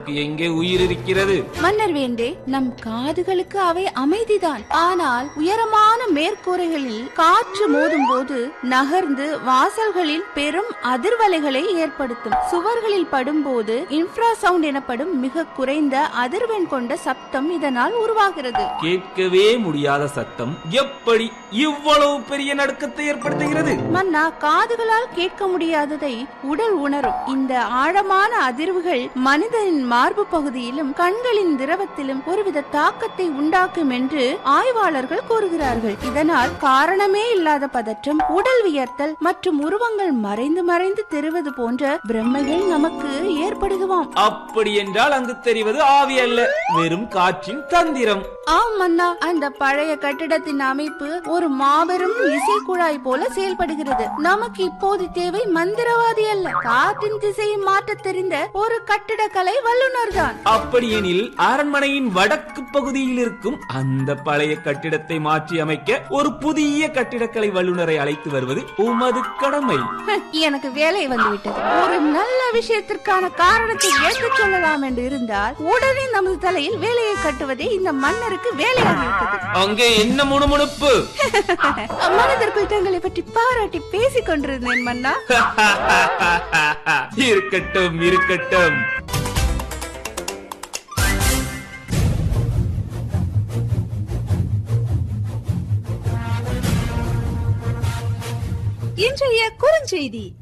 அதற்கு எங்கே உயிர் இருக்கிறது மன்னர் வேண்டே நம் காதுகளுக்கு அவை அமைதிதான் ஆனால் உயரமான மேற்கூரைகளில் காற்று மோதும் போது நகர்ந்து வாசல்களில் பெரும் அதிர்வலைகளை ஏற்படுத்தும் சுவர்களில் படும்போது இன்ஃப்ரா சவுண்ட் எனப்படும் மிக குறைந்த அதிர்வெண் கொண்ட சப்தம் இதனால் உருவாகிறது கேட்கவே முடியாத சத்தம் எப்படி இவ்வளவு பெரிய நடுக்கத்தை ஏற்படுத்துகிறது மன்னா காதுகளால் கேட்க முடியாததை உடல் உணரும் இந்த ஆழமான அதிர்வுகள் மனிதனின் மார்பு பகுதியிலும் கண்களின் திரவத்திலும் ஒருவித தாக்கத்தை உண்டாக்கும் என்று ஆய்வாளர்கள் கூறுகிறார்கள் இதனால் காரணமே இல்லாத பதற்றம் உடல் வியர்த்தல் மற்றும் உருவங்கள் மறைந்து மறைந்து தெரிவது போன்ற பிரம்மைகள் நமக்கு ஏற்படுகுவாம் அப்படி என்றால் அங்கு தெரிவது ஆவி அல்ல வெறும் காற்றின் தந்திரம் ஆம் மன்னா அந்த பழைய கட்டிடத்தின் அமைப்பு ஒரு மாபெரும் இசைக்குழாய் போல செயல்படுகிறது நமக்கு இப்போது தேவை மந்திரவாதி அல்ல காற்றின் திசையை மாற்றத் தெரிந்த ஒரு கட்டிடக்கலை வல்லுநர் தான் அப்படியெனில் அரண்மனையின் வடக்கு பகுதியில் இருக்கும் அந்த பழைய கட்டிடத்தை மாற்றி அமைக்க ஒரு புதிய கட்டிடக்கலை வல்லுநரை அழைத்து வருவது உமது கடமை எனக்கு வேலை வந்துவிட்டது ஒரு நல்ல விஷயத்திற்கான காரணத்தை எடுத்துச் சொல்லலாம் என்று இருந்தால் உடனே நமது தலையில் வேலையை கட்டுவதே இந்த மன்னருக்கு வேலையாகிவிட்டது அங்கே என்ன முணுமுணுப்பு மனதிற்குள் தங்களை பற்றி பாராட்டி பேசிக் கொண்டிருந்தேன் மன்னா இருக்கட்டும் இருக்கட்டும் இன்றைய குறுஞ்செய்தி